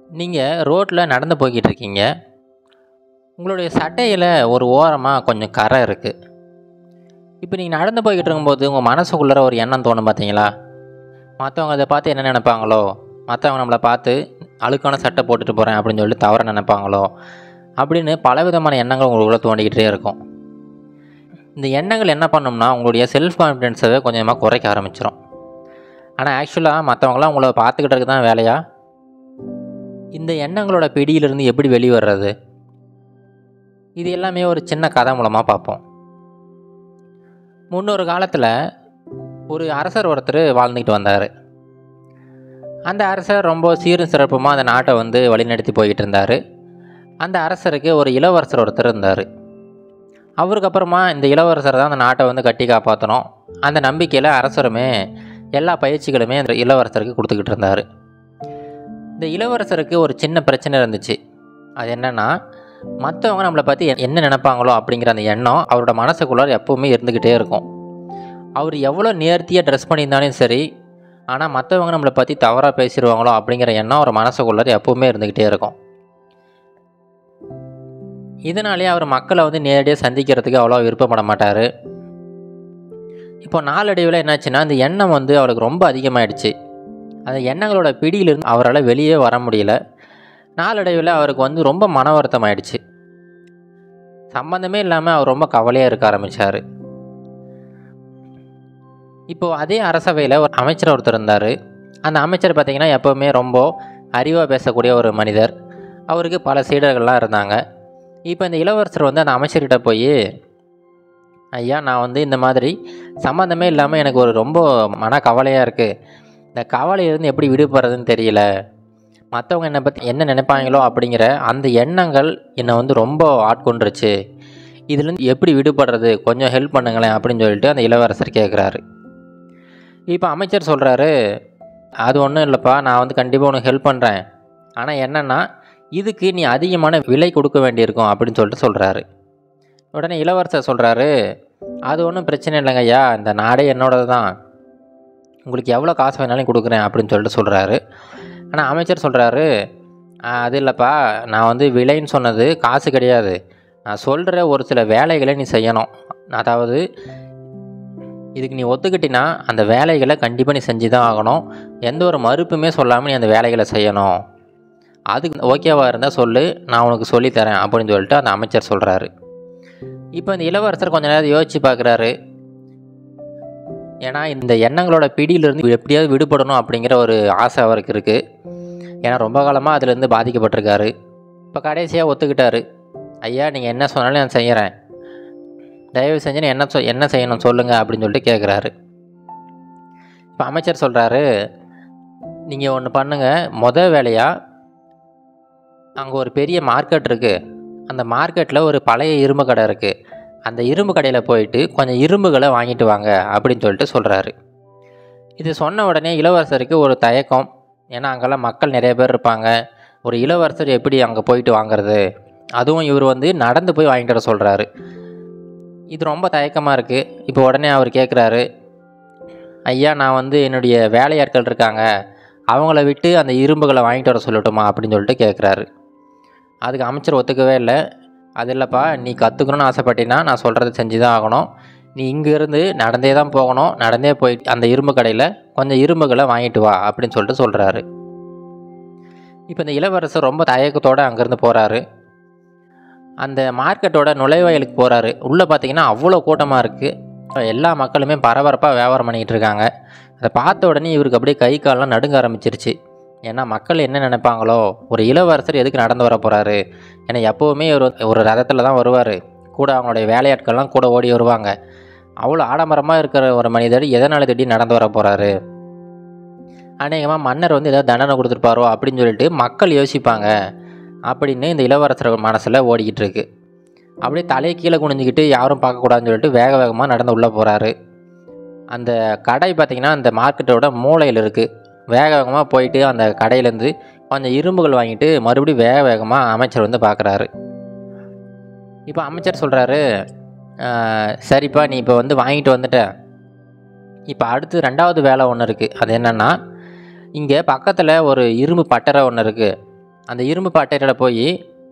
நீங்கள் ரோட்டில் நடந்து போய்கிட்டு இருக்கீங்க உங்களுடைய சட்டையில் ஒரு ஓரமாக கொஞ்சம் கரை இருக்குது இப்போ நீங்கள் நடந்து போய்கிட்டு இருக்கும்போது உங்கள் மனசுக்குள்ளே ஒரு எண்ணம் தோணும் பார்த்தீங்களா மற்றவங்க அதை பார்த்து என்ன நினைப்பாங்களோ மற்றவங்க நம்மளை பார்த்து அழுக்கான சட்டை போட்டுட்டு போகிறேன் அப்படின்னு சொல்லிட்டு தவற நினைப்பாங்களோ அப்படின்னு பலவிதமான எண்ணங்கள் உங்களுக்குள்ளே தோண்டிக்கிட்டே இருக்கும் இந்த எண்ணங்கள் என்ன பண்ணும்னா உங்களுடைய செல்ஃப் கான்ஃபிடென்ஸை கொஞ்சமாக குறைக்க ஆரம்பிச்சிடும் ஆனால் ஆக்சுவலாக மற்றவங்களாம் உங்களை பார்த்துக்கிட்டு தான் வேலையா இந்த எண்ணங்களோட பிடியிலிருந்து எப்படி வெளியே வர்றது இது எல்லாமே ஒரு சின்ன கதை மூலமாக பார்ப்போம் முன்னொரு காலத்தில் ஒரு அரசர் ஒருத்தர் வாழ்ந்துக்கிட்டு வந்தார் அந்த அரசர் ரொம்ப சீரும் சிறப்புமாக அந்த நாட்டை வந்து வழிநடத்தி போய்கிட்டு இருந்தார் அந்த அரசருக்கு ஒரு இளவரசர் ஒருத்தர் இருந்தார் அவருக்கு அப்புறமா இந்த இளவரசர் தான் அந்த நாட்டை வந்து கட்டி காப்பாற்றணும் அந்த நம்பிக்கையில் அரசருமே எல்லா பயிற்சிகளுமே அந்த இளவரசருக்கு கொடுத்துக்கிட்டு இருந்தார் இந்த இளவரசருக்கு ஒரு சின்ன பிரச்சனை இருந்துச்சு அது என்னென்னா மற்றவங்க நம்மளை பற்றி என்ன நினைப்பாங்களோ அப்படிங்கிற அந்த எண்ணம் அவரோட மனசுக்குள்ளார எப்போவுமே இருந்துக்கிட்டே இருக்கும் அவர் எவ்வளோ நேர்த்தியாக ட்ரெஸ் பண்ணியிருந்தாலும் சரி ஆனால் மற்றவங்க நம்மளை பற்றி தவறாக பேசிடுவாங்களோ அப்படிங்கிற எண்ணம் அவர் மனசுக்குள்ளார எப்போவுமே இருந்துக்கிட்டே இருக்கும் இதனாலே அவர் மக்களை வந்து நேரடியாக சந்திக்கிறதுக்கு அவ்வளோ விருப்பப்பட மாட்டார் இப்போ நாளடைவில் என்னாச்சுன்னா அந்த எண்ணம் வந்து அவருக்கு ரொம்ப அதிகமாகிடுச்சு அந்த எண்ணங்களோட பிடியிலிருந்து அவரால் வெளியே வர முடியல நாளடைவில் அவருக்கு வந்து ரொம்ப மன வருத்தம் ஆயிடுச்சு சம்மந்தமே இல்லாமல் அவர் ரொம்ப கவலையாக இருக்க ஆரம்பித்தார் இப்போது அதே அரசவையில் ஒரு அமைச்சர் ஒருத்தர் இருந்தார் அந்த அமைச்சர் பார்த்திங்கன்னா எப்போவுமே ரொம்ப அறிவாக பேசக்கூடிய ஒரு மனிதர் அவருக்கு பல சீடர்கள்லாம் இருந்தாங்க இப்போ இந்த இளவரசர் வந்து அந்த அமைச்சர்கிட்ட போய் ஐயா நான் வந்து இந்த மாதிரி சம்மந்தமே இல்லாமல் எனக்கு ஒரு ரொம்ப மன கவலையாக இருக்குது இந்த கவலையிலேருந்து எப்படி விடுபடுறதுன்னு தெரியல மற்றவங்க என்னை பற்றி என்ன நினைப்பாங்களோ அப்படிங்கிற அந்த எண்ணங்கள் என்னை வந்து ரொம்ப ஆட்கொண்டுருச்சு இதுலேருந்து எப்படி விடுபடுறது கொஞ்சம் ஹெல்ப் பண்ணுங்களேன் அப்படின்னு சொல்லிட்டு அந்த இளவரசர் கேட்குறாரு இப்போ அமைச்சர் சொல்கிறாரு அது ஒன்றும் இல்லைப்பா நான் வந்து கண்டிப்பாக உனக்கு ஹெல்ப் பண்ணுறேன் ஆனால் என்னென்னா இதுக்கு நீ அதிகமான விலை கொடுக்க வேண்டியிருக்கும் அப்படின்னு சொல்லிட்டு சொல்கிறாரு உடனே இளவரசர் சொல்கிறாரு அது ஒன்றும் பிரச்சனை இல்லைங்க ஐயா இந்த நாடே என்னோடது தான் உங்களுக்கு எவ்வளோ காசு வேணாலும் கொடுக்குறேன் அப்படின்னு சொல்லிட்டு சொல்கிறாரு ஆனால் அமைச்சர் சொல்கிறாரு அது இல்லைப்பா நான் வந்து விலைன்னு சொன்னது காசு கிடையாது நான் சொல்கிற ஒரு சில வேலைகளை நீ செய்யணும் அதாவது இதுக்கு நீ ஒத்துக்கிட்டினா அந்த வேலைகளை கண்டிப்பாக நீ செஞ்சு தான் ஆகணும் எந்த ஒரு மறுப்புமே சொல்லாமல் நீ அந்த வேலைகளை செய்யணும் அதுக்கு ஓகேவாக இருந்தால் சொல்லு நான் உனக்கு சொல்லித்தரேன் அப்படின்னு சொல்லிட்டு அந்த அமைச்சர் சொல்கிறாரு இப்போ இந்த இளவரசர் கொஞ்ச நேரம் யோசித்து பார்க்குறாரு ஏன்னா இந்த எண்ணங்களோட பிடியிலிருந்து எப்படியாவது விடுபடணும் அப்படிங்கிற ஒரு ஆசை அவருக்கு இருக்குது ஏன்னா ரொம்ப காலமாக அதுலேருந்து பாதிக்கப்பட்டிருக்காரு இப்போ கடைசியாக ஒத்துக்கிட்டாரு ஐயா நீங்கள் என்ன சொன்னாலும் நான் செய்கிறேன் தயவு செஞ்சு என்ன சொ என்ன செய்யணும் சொல்லுங்கள் அப்படின்னு சொல்லிட்டு கேட்குறாரு இப்போ அமைச்சர் சொல்கிறாரு நீங்கள் ஒன்று பண்ணுங்கள் மொதல் வேலையாக அங்கே ஒரு பெரிய மார்க்கெட் இருக்குது அந்த மார்க்கெட்டில் ஒரு பழைய இரும்பு கடை இருக்குது அந்த இரும்பு கடையில் போயிட்டு கொஞ்சம் இரும்புகளை வாங்கிட்டு வாங்க அப்படின்னு சொல்லிட்டு சொல்கிறாரு இது சொன்ன உடனே இளவரசருக்கு ஒரு தயக்கம் ஏன்னா அங்கெல்லாம் மக்கள் நிறைய பேர் இருப்பாங்க ஒரு இளவரசர் எப்படி அங்கே போயிட்டு வாங்குறது அதுவும் இவர் வந்து நடந்து போய் வாங்கிட்டு வர சொல்கிறாரு இது ரொம்ப தயக்கமாக இருக்குது இப்போ உடனே அவர் கேட்குறாரு ஐயா நான் வந்து என்னுடைய வேலையாட்கள் இருக்காங்க அவங்கள விட்டு அந்த இரும்புகளை வாங்கிட்டு வர சொல்லட்டுமா அப்படின்னு சொல்லிட்டு கேட்குறாரு அதுக்கு அமைச்சர் ஒத்துக்கவே இல்லை அது இல்லைப்பா நீ கற்றுக்கணும்னு ஆசைப்பட்டினா நான் சொல்கிறத செஞ்சு தான் ஆகணும் நீ இங்கேருந்து நடந்தே தான் போகணும் நடந்தே போய் அந்த இரும்பு கடையில் கொஞ்சம் இரும்புகளை வாங்கிட்டு வா அப்படின்னு சொல்லிட்டு சொல்கிறாரு இப்போ இந்த இளவரசர் ரொம்ப தயக்கத்தோடு அங்கேருந்து போகிறாரு அந்த மார்க்கெட்டோட நுழைவாயிலுக்கு போகிறாரு உள்ளே பார்த்தீங்கன்னா அவ்வளோ கூட்டமாக இருக்குது எல்லா மக்களுமே பரபரப்பாக வியாபாரம் பண்ணிக்கிட்டு இருக்காங்க அதை பார்த்த உடனே இவருக்கு அப்படியே கை காலெலாம் நடுங்க ஆரம்பிச்சிருச்சு ஏன்னா மக்கள் என்ன நினைப்பாங்களோ ஒரு இளவரசர் எதுக்கு நடந்து வர போகிறாரு ஏன்னா எப்போவுமே ஒரு ஒரு ரதத்தில் தான் வருவார் கூட அவங்களுடைய வேலையாட்கள்லாம் கூட ஓடி வருவாங்க அவ்வளோ ஆடம்பரமாக இருக்கிற ஒரு மனிதர் எதனால் திடீர்னு நடந்து வர போகிறாரு அநேகமாக மன்னர் வந்து ஏதாவது தண்டனை கொடுத்துருப்பாரோ அப்படின்னு சொல்லிட்டு மக்கள் யோசிப்பாங்க அப்படின்னு இந்த இளவரசர் மனசில் ஓடிக்கிட்டு இருக்கு அப்படியே தலையை கீழே குனிஞ்சிக்கிட்டு யாரும் பார்க்கக்கூடாதுன்னு சொல்லிட்டு வேக வேகமாக நடந்து உள்ளே போகிறாரு அந்த கடை பார்த்திங்கன்னா அந்த மார்க்கெட்டோட மூலையில் இருக்குது வேக வேகமாக போயிட்டு அந்த கடையிலேருந்து கொஞ்சம் இரும்புகள் வாங்கிட்டு மறுபடியும் வேக வேகமாக அமைச்சர் வந்து பார்க்குறாரு இப்போ அமைச்சர் சொல்கிறாரு சரிப்பா நீ இப்போ வந்து வாங்கிட்டு வந்துட்ட இப்போ அடுத்து ரெண்டாவது வேலை ஒன்று இருக்குது அது என்னென்னா இங்கே பக்கத்தில் ஒரு இரும்பு பட்டறை ஒன்று இருக்குது அந்த இரும்பு பாட்டையில் போய்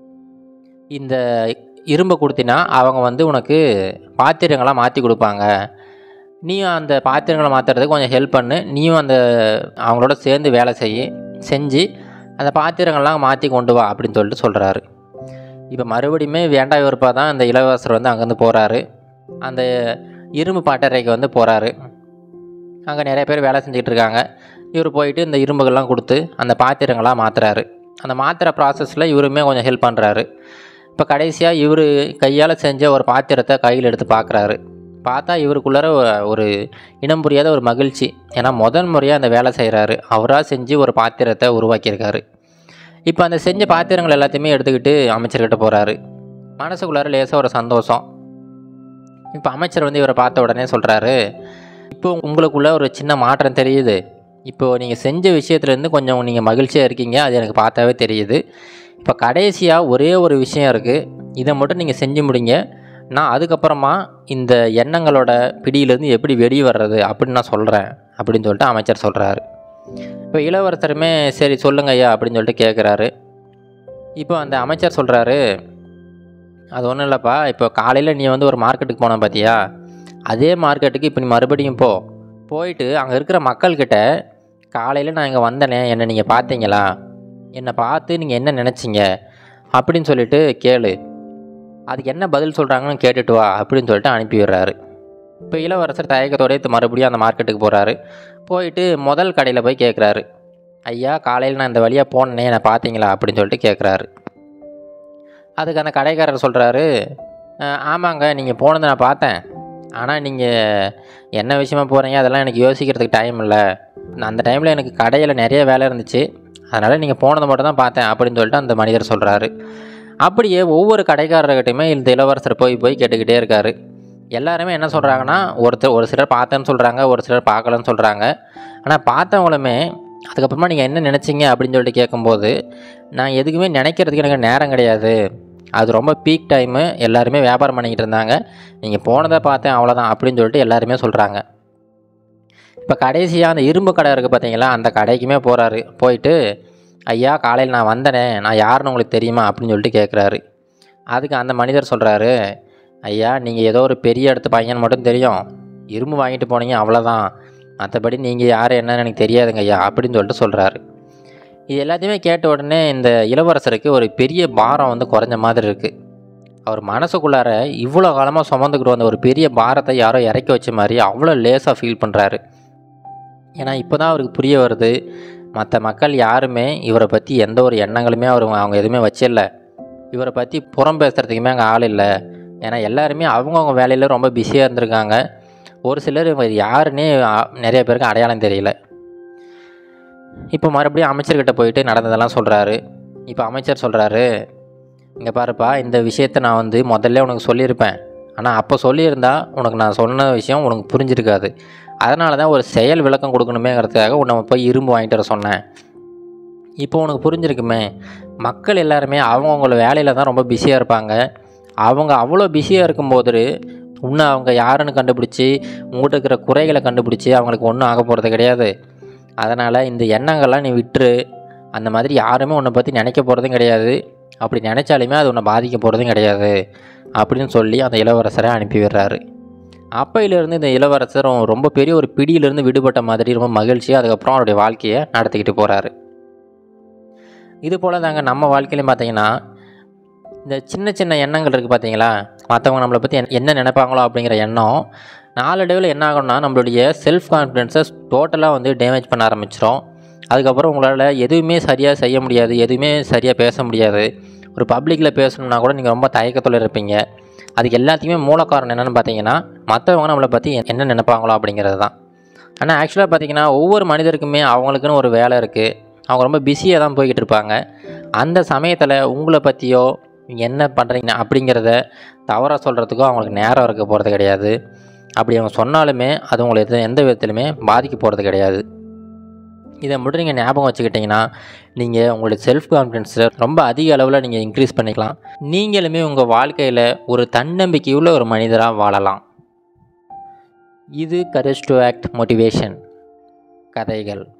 இந்த இரும்பை கொடுத்தினா அவங்க வந்து உனக்கு பாத்திரங்களாக மாற்றி கொடுப்பாங்க நீயும் அந்த பாத்திரங்களை மாற்றுறதுக்கு கொஞ்சம் ஹெல்ப் பண்ணு நீயும் அந்த அவங்களோட சேர்ந்து வேலை செய்ய செஞ்சு அந்த பாத்திரங்கள்லாம் மாற்றி கொண்டு வா அப்படின்னு சொல்லிட்டு சொல்கிறாரு இப்போ மறுபடியுமே வேண்டா வெறுப்பாக தான் அந்த இளவரசர் வந்து அங்கேருந்து போகிறாரு அந்த இரும்பு பாட்டறைக்கு வந்து போகிறாரு அங்கே நிறைய பேர் வேலை செஞ்சுக்கிட்டு இருக்காங்க இவர் போயிட்டு இந்த இரும்புகள்லாம் கொடுத்து அந்த பாத்திரங்களாக மாற்றுறாரு அந்த மாத்திர ப்ராசஸில் இவருமே கொஞ்சம் ஹெல்ப் பண்ணுறாரு இப்போ கடைசியாக இவர் கையால் செஞ்ச ஒரு பாத்திரத்தை கையில் எடுத்து பார்க்குறாரு பார்த்தா இவருக்குள்ளார ஒரு இனம் புரியாத ஒரு மகிழ்ச்சி ஏன்னா முதல் முறையாக அந்த வேலை செய்கிறாரு அவராக செஞ்சு ஒரு பாத்திரத்தை உருவாக்கியிருக்காரு இப்போ அந்த செஞ்ச பாத்திரங்கள் எல்லாத்தையுமே எடுத்துக்கிட்டு அமைச்சர்கிட்ட போகிறாரு மனசுக்குள்ளார லேசாக ஒரு சந்தோஷம் இப்போ அமைச்சர் வந்து இவரை பார்த்த உடனே சொல்கிறாரு இப்போ உங்களுக்குள்ள ஒரு சின்ன மாற்றம் தெரியுது இப்போது நீங்கள் செஞ்ச விஷயத்துலேருந்து கொஞ்சம் நீங்கள் மகிழ்ச்சியாக இருக்கீங்க அது எனக்கு பார்த்தாவே தெரியுது இப்போ கடைசியாக ஒரே ஒரு விஷயம் இருக்குது இதை மட்டும் நீங்கள் செஞ்சு முடிங்க நான் அதுக்கப்புறமா இந்த எண்ணங்களோட பிடியிலேருந்து எப்படி வெளியே வர்றது அப்படின்னு நான் சொல்கிறேன் அப்படின்னு சொல்லிட்டு அமைச்சர் சொல்கிறாரு இப்போ இளவரசருமே சரி சொல்லுங்க ஐயா அப்படின்னு சொல்லிட்டு கேட்குறாரு இப்போ அந்த அமைச்சர் சொல்கிறாரு அது ஒன்றும் இல்லைப்பா இப்போ காலையில் நீ வந்து ஒரு மார்க்கெட்டுக்கு போன பார்த்தியா அதே மார்க்கெட்டுக்கு இப்போ நீ மறுபடியும் போ போயிட்டு அங்கே இருக்கிற மக்கள்கிட்ட காலையில் நான் இங்கே வந்தேனே என்னை நீங்கள் பார்த்தீங்களா என்னை பார்த்து நீங்கள் என்ன நினச்சிங்க அப்படின்னு சொல்லிட்டு கேளு அதுக்கு என்ன பதில் சொல்கிறாங்கன்னு கேட்டுட்டு வா அப்படின்னு சொல்லிட்டு அனுப்பி விடுறாரு இப்போ இளவரசர் தயக்கத்தோடய மறுபடியும் அந்த மார்க்கெட்டுக்கு போகிறாரு போயிட்டு முதல் கடையில் போய் கேட்குறாரு ஐயா காலையில் நான் இந்த வழியாக போனேனே என்னை பார்த்தீங்களா அப்படின்னு சொல்லிட்டு கேட்குறாரு அதுக்கு அந்த கடைக்காரர் சொல்கிறாரு ஆமாங்க நீங்கள் போனதை நான் பார்த்தேன் ஆனால் நீங்கள் என்ன விஷயமா போகிறீங்க அதெல்லாம் எனக்கு யோசிக்கிறதுக்கு டைம் இல்லை நான் அந்த டைமில் எனக்கு கடையில் நிறைய வேலை இருந்துச்சு அதனால் நீங்கள் போனதை மட்டும் தான் பார்த்தேன் அப்படின்னு சொல்லிட்டு அந்த மனிதர் சொல்கிறாரு அப்படியே ஒவ்வொரு கடைக்காரர்கிட்டையுமே இந்த இளவரசர் போய் போய் கேட்டுக்கிட்டே இருக்காரு எல்லாருமே என்ன சொல்கிறாங்கன்னா ஒருத்தர் ஒரு சிலர் பார்த்தேன்னு சொல்கிறாங்க ஒரு சிலர் பார்க்கலன்னு சொல்கிறாங்க ஆனால் பார்த்தவங்களுமே அதுக்கப்புறமா நீங்கள் என்ன நினச்சிங்க அப்படின்னு சொல்லிட்டு கேட்கும்போது நான் எதுக்குமே நினைக்கிறதுக்கு எனக்கு நேரம் கிடையாது அது ரொம்ப பீக் டைமு எல்லாருமே வியாபாரம் பண்ணிக்கிட்டு இருந்தாங்க நீங்கள் போனதை பார்த்தேன் அவ்வளோதான் அப்படின்னு சொல்லிட்டு எல்லாருமே சொல்கிறாங்க இப்போ கடைசியாக அந்த இரும்பு கடை இருக்குது பார்த்தீங்களா அந்த கடைக்குமே போகிறாரு போயிட்டு ஐயா காலையில் நான் வந்தனே நான் யாருன்னு உங்களுக்கு தெரியுமா அப்படின்னு சொல்லிட்டு கேட்குறாரு அதுக்கு அந்த மனிதர் சொல்கிறாரு ஐயா நீங்கள் ஏதோ ஒரு பெரிய இடத்து பையன் மட்டும் தெரியும் இரும்பு வாங்கிட்டு போனீங்க அவ்வளோதான் மற்றபடி நீங்கள் யார் என்னன்னு எனக்கு தெரியாதுங்க ஐயா அப்படின்னு சொல்லிட்டு சொல்கிறாரு இது எல்லாத்தையுமே கேட்ட உடனே இந்த இளவரசருக்கு ஒரு பெரிய பாரம் வந்து குறைஞ்ச மாதிரி இருக்குது அவர் மனசுக்குள்ளார இவ்வளோ காலமாக சுமந்துக்கிட்டு வந்த ஒரு பெரிய பாரத்தை யாரோ இறக்கி வச்ச மாதிரி அவ்வளோ லேசாக ஃபீல் பண்ணுறாரு ஏன்னா இப்போ தான் அவருக்கு புரிய வருது மற்ற மக்கள் யாருமே இவரை பற்றி எந்த ஒரு எண்ணங்களுமே அவர் அவங்க எதுவுமே வச்சிடல இவரை பற்றி புறம் பேசுகிறதுக்குமே அங்கே ஆள் இல்லை ஏன்னா எல்லாருமே அவங்கவுங்க வேலையில் ரொம்ப பிஸியாக இருந்திருக்காங்க ஒரு சிலர் இவர் யாருன்னே ஆ- நிறைய பேருக்கு அடையாளம் தெரியல இப்போ மறுபடியும் அமைச்சர்கிட்ட போயிட்டு நடந்ததெல்லாம் சொல்கிறாரு இப்போ அமைச்சர் சொல்கிறாரு இங்கே பாருப்பா இந்த விஷயத்தை நான் வந்து முதல்ல உனக்கு சொல்லியிருப்பேன் ஆனால் அப்போ சொல்லியிருந்தா உனக்கு நான் சொன்ன விஷயம் உனக்கு புரிஞ்சிருக்காது அதனால தான் ஒரு செயல் விளக்கம் கொடுக்கணுமேங்கிறதுக்காக உன்னை போய் இரும்பு வாங்கிட்டு வர சொன்னேன் இப்போ உனக்கு புரிஞ்சிருக்குமே மக்கள் எல்லாருமே அவங்கவுங்கள வேலையில் தான் ரொம்ப பிஸியாக இருப்பாங்க அவங்க அவ்வளோ பிஸியாக இருக்கும்போது இன்னும் அவங்க யாருன்னு கண்டுபிடிச்சி உங்கள்கிட்ட இருக்கிற குறைகளை கண்டுபிடிச்சி அவங்களுக்கு ஒன்றும் ஆக போகிறது கிடையாது அதனால் இந்த எண்ணங்கள்லாம் நீ விட்டுரு அந்த மாதிரி யாருமே உன்னை பற்றி நினைக்க போகிறதும் கிடையாது அப்படி நினச்சாலுமே அது உன்னை பாதிக்க போகிறதும் கிடையாது அப்படின்னு சொல்லி அந்த இளவரசரை அனுப்பி விடுறாரு அப்பையிலேருந்து இந்த இளவரசர் ரொம்ப பெரிய ஒரு பிடியிலிருந்து விடுபட்ட மாதிரி ரொம்ப மகிழ்ச்சியாக அதுக்கப்புறம் அவருடைய வாழ்க்கையை நடத்திக்கிட்டு போகிறாரு இது போல் தாங்க நம்ம வாழ்க்கையிலையும் பார்த்தீங்கன்னா இந்த சின்ன சின்ன எண்ணங்கள் இருக்குது பார்த்தீங்களா மற்றவங்க நம்மளை பற்றி என்ன நினைப்பாங்களோ அப்படிங்கிற எண்ணம் நாளடைவில் என்ன ஆகும்னா நம்மளுடைய செல்ஃப் கான்ஃபிடென்ஸை டோட்டலாக வந்து டேமேஜ் பண்ண ஆரம்பிச்சிடும் அதுக்கப்புறம் உங்களால் எதுவுமே சரியாக செய்ய முடியாது எதுவுமே சரியாக பேச முடியாது ஒரு பப்ளிக்கில் பேசணும்னா கூட நீங்கள் ரொம்ப தயக்கத்தில் இருப்பீங்க அதுக்கு எல்லாத்தையுமே மூல காரணம் என்னென்னு பார்த்தீங்கன்னா மற்றவங்க நம்மளை பற்றி என்ன நினைப்பாங்களோ அப்படிங்கிறது தான் ஆனால் ஆக்சுவலாக பார்த்தீங்கன்னா ஒவ்வொரு மனிதருக்குமே அவங்களுக்குன்னு ஒரு வேலை இருக்குது அவங்க ரொம்ப பிஸியாக தான் போய்கிட்டு இருப்பாங்க அந்த சமயத்தில் உங்களை பற்றியோ நீங்க என்ன பண்ணுறீங்க அப்படிங்கிறத தவறாக சொல்கிறதுக்கோ அவங்களுக்கு நேரம் இருக்க போகிறது கிடையாது அப்படி அவங்க சொன்னாலுமே அது உங்களை எது எந்த விதத்திலுமே பாதிக்க போகிறது கிடையாது இதை மட்டும் நீங்கள் ஞாபகம் வச்சுக்கிட்டிங்கன்னா நீங்கள் உங்களுடைய செல்ஃப் கான்ஃபிடென்ஸை ரொம்ப அதிக அளவில் நீங்கள் இன்க்ரீஸ் பண்ணிக்கலாம் நீங்களுமே உங்கள் வாழ்க்கையில் ஒரு தன்னம்பிக்கையுள்ள ஒரு மனிதராக வாழலாம் இது கரேஜ் டு ஆக்ட் மோட்டிவேஷன் கதைகள்